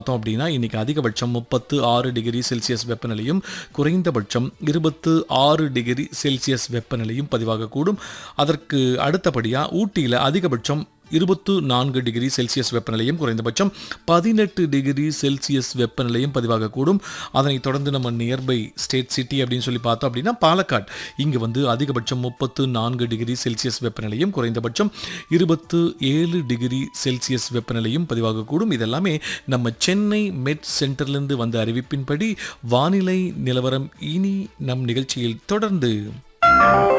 பார்த்தோம் அப்படின்னா இன்னைக்கு அதிகபட்சம் முப்பத்து ஆறு டிகிரி செல்சியஸ் வெப்பநிலையும் குறைந்தபட்சம் இருபத்து ஆறு டிகிரி செல்சியஸ் வெப்பநிலையும் பதிவாகக்கூடும் அதற்கு அடுத்தபடியாக ஊட்டியில் அதிகபட்சம் இருபத்து நான்கு டிகிரி செல்சியஸ் வெப்பநிலையும் குறைந்தபட்சம் பதினெட்டு டிகிரி செல்சியஸ் வெப்பநிலையும் பதிவாகக்கூடும் அதனைத் தொடர்ந்து நம்ம நியர்பை ஸ்டேட் சிட்டி அப்படின்னு சொல்லி பார்த்தோம் அப்படின்னா பாலக்காட் இங்கு வந்து அதிகபட்சம் முப்பத்து நான்கு டிகிரி செல்சியஸ் வெப்பநிலையும் குறைந்தபட்சம் இருபத்து ஏழு டிகிரி செல்சியஸ் வெப்பநிலையும் பதிவாகக்கூடும் இதெல்லாமே நம்ம சென்னை மெட் சென்டர்லேருந்து வந்த அறிவிப்பின்படி வானிலை நிலவரம் இனி நம் நிகழ்ச்சியில் தொடர்ந்து